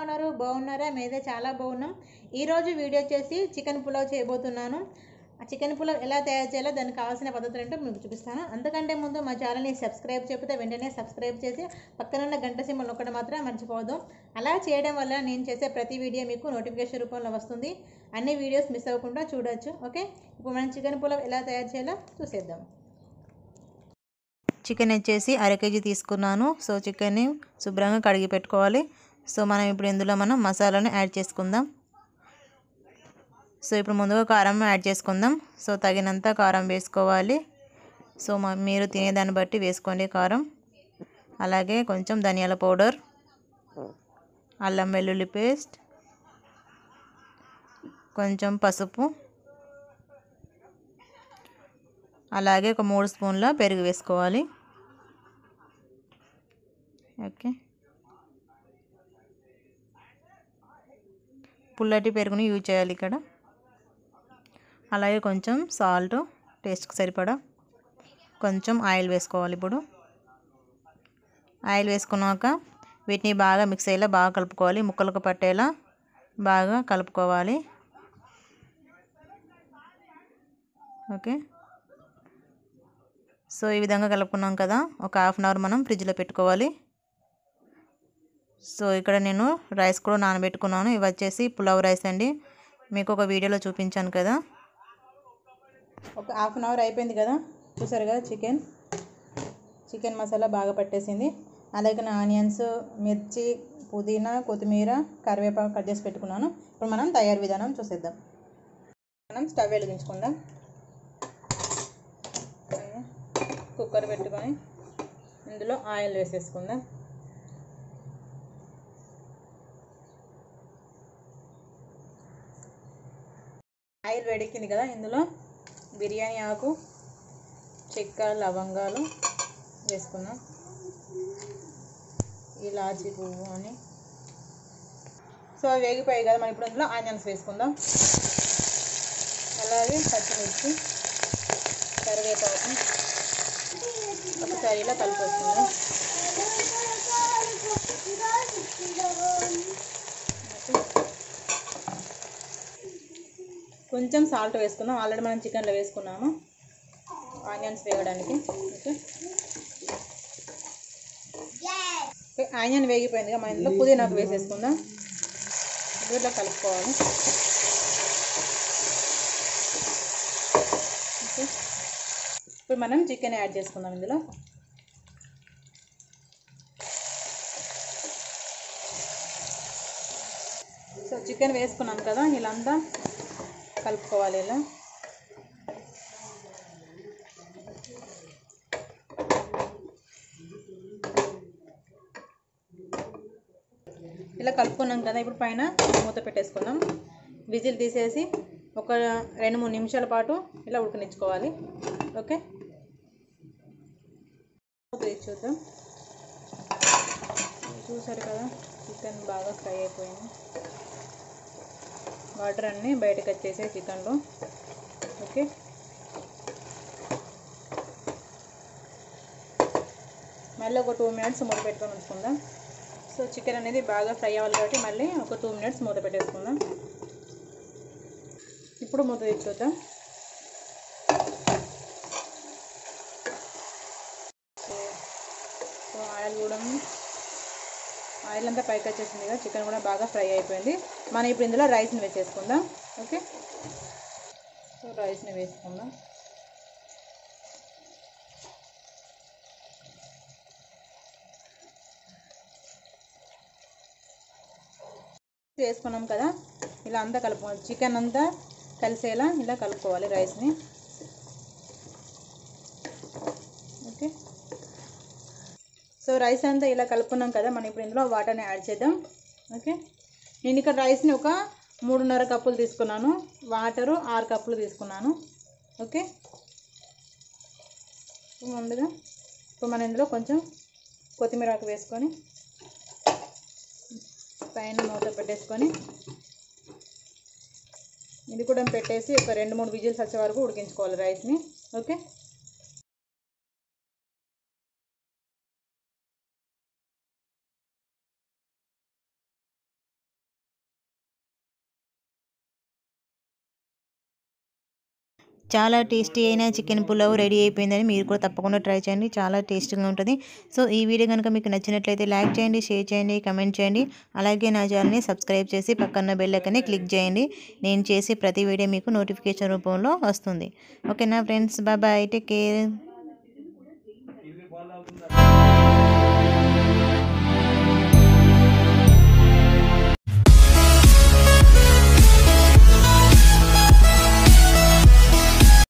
ఉన్నారు బాగున్నారా మేమైతే చాలా బాగున్నాం ఈరోజు వీడియో వచ్చేసి చికెన్ పులావ్ చేయబోతున్నాను ఆ చికెన్ పులావ్ ఎలా తయారు చేయాలో దానికి కావాల్సిన పద్ధతులు ఏంటో మీకు చూపిస్తాను అంతకంటే ముందు మా ఛానల్ని సబ్స్క్రైబ్ చెప్తే వెంటనే సబ్స్క్రైబ్ చేసి పక్కనున్న గంట సింబల్ నొక్కడం మాత్రం మర్చిపోవద్దు అలా చేయడం వల్ల నేను చేసే ప్రతి వీడియో మీకు నోటిఫికేషన్ రూపంలో వస్తుంది అన్ని వీడియోస్ మిస్ అవ్వకుండా చూడొచ్చు ఓకే ఇప్పుడు మనం చికెన్ పులావ్ ఎలా తయారు చేయాలో చూసేద్దాం చికెన్ వచ్చేసి అర కేజీ తీసుకున్నాను సో చికెన్ని శుభ్రంగా కడిగి పెట్టుకోవాలి సో మనం ఇప్పుడు ఇందులో మనం మసాలాను యాడ్ చేసుకుందాం సో ఇప్పుడు ముందుగా కారం యాడ్ చేసుకుందాం సో తగినంత కారం వేసుకోవాలి సో మ- మీరు తినేదాన్ని బట్టి వేసుకోండి కారం అలాగే కొంచెం ధనియాల పౌడర్ అల్లం వెల్లుల్లి పేస్ట్ కొంచెం పసుపు అలాగే ఒక మూడు స్పూన్ల పెరుగు వేసుకోవాలి ఓకే పుల్లటి పెరుగుని యూజ్ చేయాలి ఇక్కడ అలాగే కొంచెం సాల్ట్ టేస్ట్కి సరిపడా కొంచెం ఆయిల్ వేసుకోవాలి ఇప్పుడు ఆయిల్ వేసుకున్నాక వీటిని బాగా మిక్స్ అయ్యేలా బాగా కలుపుకోవాలి ముక్కలకు పట్టేలా బాగా కలుపుకోవాలి ఓకే సో ఈ విధంగా కలుపుకున్నాం కదా ఒక హాఫ్ అన్ అవర్ మనం ఫ్రిడ్జ్లో పెట్టుకోవాలి సో ఇక్కడ నేను రైస్ కూడా నానబెట్టుకున్నాను ఇవి వచ్చేసి పులావ్ రైస్ అండి మీకు ఒక వీడియోలో చూపించాను కదా ఒక హాఫ్ అన్ అవర్ అయిపోయింది కదా చూసారు కదా చికెన్ చికెన్ మసాలా బాగా పట్టేసింది అలాగే నా ఆనియన్స్ మిర్చి పుదీనా కొత్తిమీర కరివేపాకు కట్ చేసి పెట్టుకున్నాను ఇప్పుడు మనం తయారు విధానం చూసేద్దాం మనం స్టవ్ వెలిగించుకుందాం కుక్కర్ పెట్టుకొని ఇందులో ఆయిల్ వేసేసుకుందాం ఆయిల్ వేడెక్కింది కదా ఇందులో బిర్యానీ ఆకు చెక్క లవంగాలు వేసుకుందాం ఇలాచి పువ్వు అని సో అవి వేగిపోయాయి కదా మనం ఇప్పుడు ఇందులో ఆనియన్స్ వేసుకుందాం అలాగే పచ్చిమిర్చి కరివేపాకు ఒకసారి ఇలా కలిపేసుకుందాం కొంచెం సాల్ట్ వేసుకుందాం ఆల్రెడీ మనం చికెన్లో వేసుకున్నాము ఆనియన్స్ వేయడానికి ఓకే ఓకే ఆనియన్ వేగిపోయిందిగా మన ఇందులో పుదీనాకు వేసేసుకుందాం ఇట్లా కలుపుకోవాలి ఓకే ఇప్పుడు మనం చికెన్ యాడ్ చేసుకుందాం ఇందులో సో చికెన్ వేసుకున్నాం కదా ఇలా అంతా కలుపుకోవాలి ఇలా ఇలా కలుపుకున్నాం కదా ఇప్పుడు పైన మూత పెట్టేసుకుందాం విజిల్ తీసేసి ఒక రెండు మూడు నిమిషాల పాటు ఇలా ఉడకనిచ్చుకోవాలి ఓకే మూత తీసి చూద్దాం చూసారు కదా చికెన్ బాగా ఫ్రై అయిపోయింది వాటర్ అన్నీ బయటకు వచ్చేసాయి చికెన్లో ఓకే మళ్ళీ ఒక టూ మినిట్స్ మూత పెట్టుకొని ఉంచుకుందాం సో చికెన్ అనేది బాగా ఫ్రై అవ్వాలి కాబట్టి మళ్ళీ ఒక టూ మినిట్స్ మూత పెట్టేసుకుందాం ఇప్పుడు మూత తీసి చూద్దాం సో ఆయిల్ కూడా ఆయిల్ అంతా పైకి వచ్చేసింది కదా చికెన్ కూడా బాగా ఫ్రై అయిపోయింది మనం ఇప్పుడు ఇందులో రైస్ని వేసేసుకుందాం ఓకే సో రైస్ని వేసుకుందాం వేసుకున్నాం కదా ఇలా అంతా కలుపుకోవాలి చికెన్ అంతా కలిసేలా ఇలా కలుపుకోవాలి రైస్ని ఓకే సో రైస్ అంతా ఇలా కలుపుకున్నాం కదా మనం ఇప్పుడు ఇందులో వాటర్ని యాడ్ చేద్దాం ఓకే నేను ఇక్కడ రైస్ని ఒక మూడున్నర కప్పులు తీసుకున్నాను వాటరు ఆరు కప్పులు తీసుకున్నాను ఓకే ముందుగా ఇప్పుడు మనం ఇందులో కొంచెం కొత్తిమీర ఆకు వేసుకొని పైన మూత పెట్టేసుకొని ఇది కూడా పెట్టేసి ఒక రెండు మూడు విజిల్స్ వచ్చే వరకు ఉడికించుకోవాలి రైస్ని ఓకే చాలా టేస్టీ అయిన చికెన్ పులావ్ రెడీ అయిపోయిందని మీరు కూడా తప్పకుండా ట్రై చేయండి చాలా టేస్టీగా ఉంటుంది సో ఈ వీడియో కనుక మీకు నచ్చినట్లయితే లైక్ చేయండి షేర్ చేయండి కమెంట్ చేయండి అలాగే నా ఛానల్ని సబ్స్క్రైబ్ చేసి పక్కన బెల్ ఐకాన్ని క్లిక్ చేయండి నేను చేసే ప్రతి వీడియో మీకు నోటిఫికేషన్ రూపంలో వస్తుంది ఓకేనా friends bye bye take care